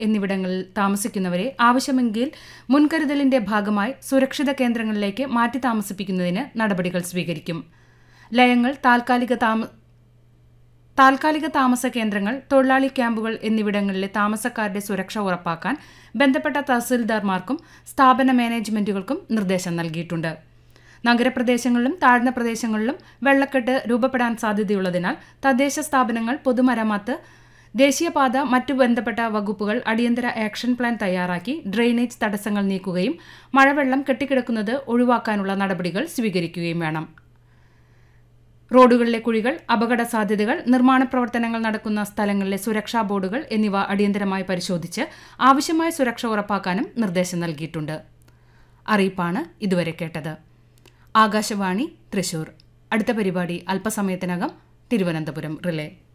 എന്നിവിടങ്ങളിൽ താമസിക്കുന്നവരെ ആവശ്യമെങ്കിൽ മുൻകരുതലിന്റെ ഭാഗമായി സുരക്ഷിത കേന്ദ്രങ്ങളിലേക്ക് മാറ്റി താമസിപ്പിക്കുന്നതിന് നടപടികൾ സ്വീകരിക്കും ലയങ്ങൾ താൽക്കാലിക താമ താൽക്കാലിക താമസ കേന്ദ്രങ്ങൾ തൊഴിലാളി ക്യാമ്പുകൾ എന്നിവിടങ്ങളിലെ താമസക്കാരുടെ സുരക്ഷ ഉറപ്പാക്കാൻ ബന്ധപ്പെട്ട തഹസിൽദാർമാർക്കും സ്ഥാപന മാനേജ്മെന്റുകൾക്കും നിർദ്ദേശം നൽകിയിട്ടുണ്ട് നഗരപ്രദേശങ്ങളിലും താഴ്ന്ന പ്രദേശങ്ങളിലും വെള്ളക്കെട്ട് രൂപപ്പെടാൻ സാധ്യതയുള്ളതിനാൽ തദ്ദേശ സ്ഥാപനങ്ങൾ പൊതുമരാമത്ത് ദേശീയപാത മറ്റു ബന്ധപ്പെട്ട വകുപ്പുകൾ അടിയന്തര ആക്ഷൻ പ്ലാൻ തയ്യാറാക്കി ഡ്രെയിനേജ് തടസ്സങ്ങൾ നീക്കുകയും മഴവെള്ളം കെട്ടിക്കിടക്കുന്നത് ഒഴിവാക്കാനുള്ള നടപടികൾ സ്വീകരിക്കുകയും വേണം റോഡുകളിലെ കുഴികൾ അപകട സാധ്യതകൾ നിർമ്മാണ പ്രവർത്തനങ്ങൾ നടക്കുന്ന സ്ഥലങ്ങളിലെ സുരക്ഷാ ബോർഡുകൾ എന്നിവ അടിയന്തരമായി പരിശോധിച്ച് ആവശ്യമായ സുരക്ഷ ഉറപ്പാക്കാനും നിർദ്ദേശം നൽകിയിട്ടുണ്ട് അറിയിപ്പാണ് ഇതുവരെ കേട്ടത് ആകാശവാണി തൃശൂർ അടുത്ത പരിപാടി അല്പസമയത്തിനകം തിരുവനന്തപുരം റിലേ